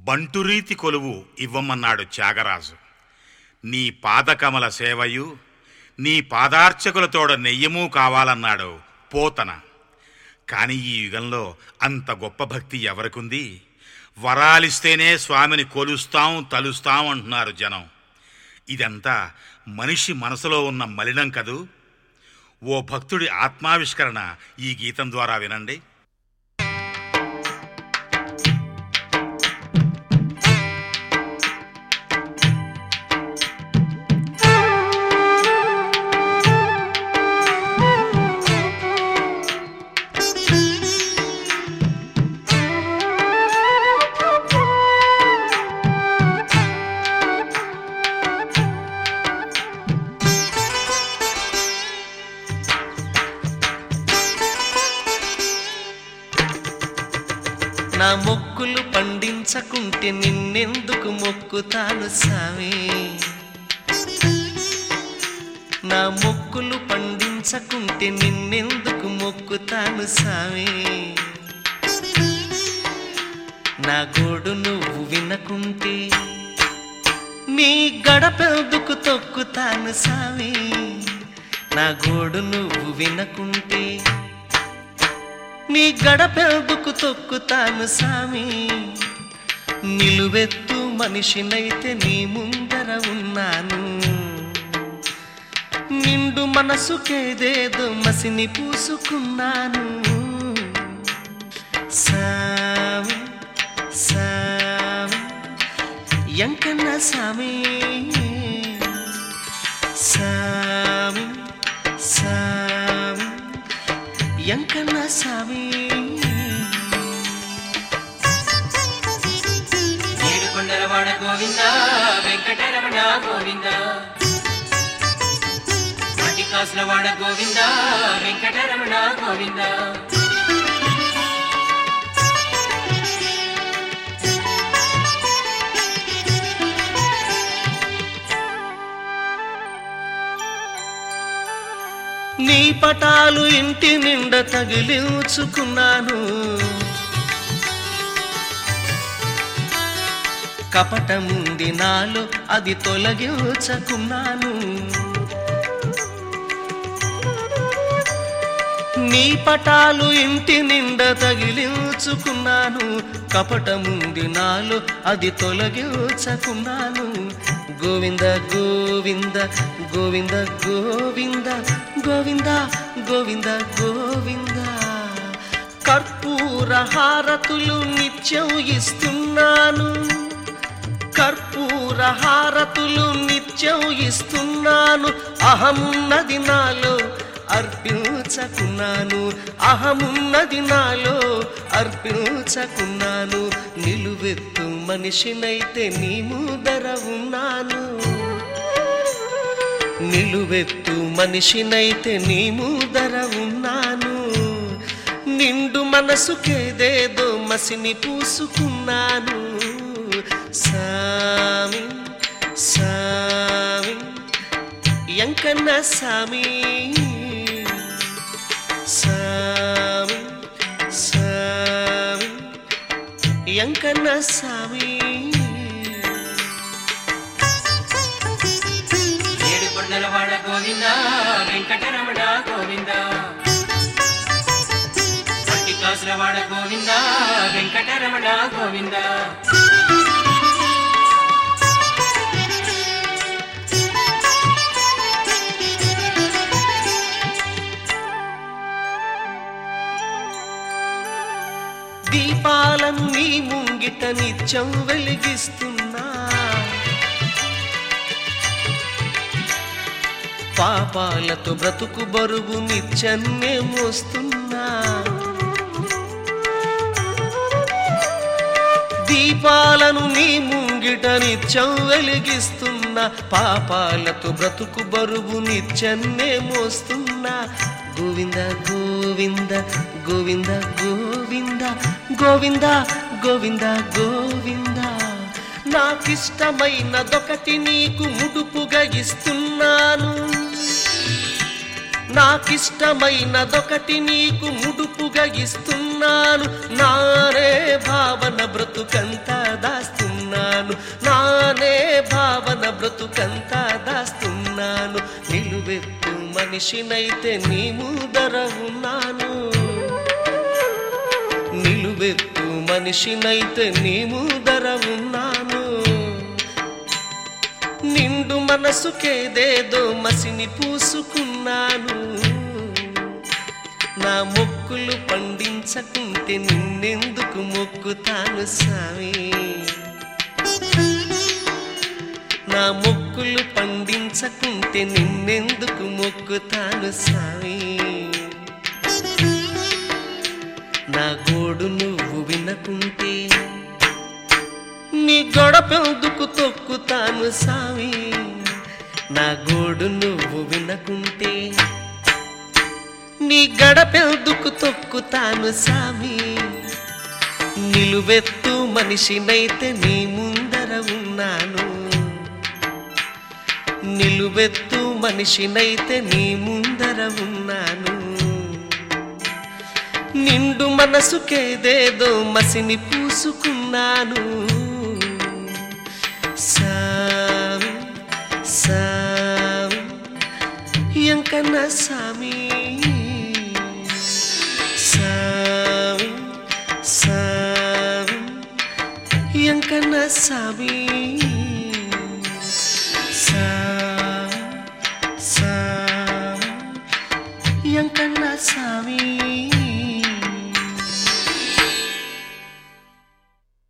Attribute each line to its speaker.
Speaker 1: బంటురీతి కొలువు ఇవ్వమన్నాడు త్యాగరాజు నీ పాదకమల సేవయు నీ పాదార్చకులతోడ నెయ్యము కావాలన్నాడు పోతన కాని ఈ యుగంలో అంత గొప్ప భక్తి ఎవరికుంది వరాలిస్తేనే స్వామిని కొలుస్తాం తలుస్తాం అంటున్నారు జనం ఇదంతా మనిషి మనసులో ఉన్న మలినం కదూ ఓ భక్తుడి ఆత్మావిష్కరణ ఈ గీతం ద్వారా వినండి
Speaker 2: నా మొక్కులు పండించకుంటే నిన్నెందుకు మొక్కుతాను సామి నా మొక్కులు పండించకుంటే నిన్నెందుకు మొక్కుతాను సామి నా గోడు నువ్వు వినకుంటే నీ గడపెందుకు తొక్కుతాను సామి నా గోడు నువ్వు వినకుంటే నీ గడపెందుకు తొక్కుతాను సామి నిలువెత్తు మనిషినైతే నీ ముందర ఉన్నాను నిండు మనసుకేదేదో మసిని పూసుకున్నాను సామి సామి ఎంకన్న సామి సామి సామి ఎంకన్న సామి
Speaker 3: ఏడుకొండలవాడ గోవింద వెంకటరమణ గోవింద కాసులవాడ గోవింద వెంకటరమణ గోవింద
Speaker 2: నీ పటాలు ఇంటి నిండా తగిలించుకున్నాను కపటముంది నాలో అది తొలగించకున్నాను నీ పటాలు ఇంటి నిండా తగిలించుకున్నాను కపటముంది నాలో అది తొలగించకున్నాను గోవింద గోవింద గోవింద గోవింద గోవింద గోవింద గోవింద కర్పూర హారతులు నిత్యం ఇస్తున్నాను కర్పూర హారతులు నిత్యం ఇస్తున్నాను అహమున్నది నాలో అర్పించకున్నాను అహమున్నది నాలో అర్పించకున్నాను నిలువెత్తు మనిషినైతే నీ ముందర ఉన్నాను నిలువెత్తు మనిషినైతే నీ ముందర ఉన్నాను నిండు మనసుకేదేదో మసిని పూసుకున్నాను సామి సామి ఎంకన్న సామి సామి సామి ఎంకన్న సామి
Speaker 3: ఏడుకొండలవాడ గోవింద వెంకటరమణ గోవింద కాసులవాడ గోవింద వెంకటరమణ గోవింద
Speaker 2: దీపాలన్నీ ముంగిట నిత్యం వెలిగిస్తున్నా పాపాలతో బ్రతుకు బరువు నిత్యన్నే మోస్తున్నా దీపాలను నీ ముంగిట నిత్యం వెలిగిస్తున్నా పాపాలతో బ్రతుకు బరువు నిత్యన్నే మోస్తున్నా గోవింద గోవింద గోవింద గోవింద గోవింద గోవింద గోవింద నాకిష్టమైనదొకటి నీకు ముడుపుగా ఇస్తున్నాను నాకిష్టమైనదొకటి నీకు ముడుపుగా ఇస్తున్నాను నారే భావన బ్రతుకంతా దాస్తున్నాను బ్రతుకంతా దాస్తున్నాను నిలువెత్తు మనిషినైతే నీ ముందర ఉన్నాను నిలువెత్తు మనిషినైతే నీ ముందర ఉన్నాను నిండు మనసుకేదేదో మసిని పూసుకున్నాను నా మొక్కులు పండించకుంటే నిన్నెందుకు మొక్కుతాను స్వామి నా మొక్కులు పండించకుంటే నిన్నెందుకు మొక్కుతాను స్వామి నా గోడు నువ్వు వినకుంటే నీ గొడపెందుకు తొక్కుతాను సామి నా గోడు నువ్వు వినకుంటే నీ గడపెందుకు తొక్కుతాను సామి నిలువెత్తు మనిషినైతే నీ ముందర ఉన్నాను నిలువెత్తు మనిషినైతే నీ ముందర ఉన్నాను నిండు మనసుకేదేదో మసిని పూసుకున్నాను సామి సామి ఎంకన్న సామి సామి సామి ఎంకన్న సామి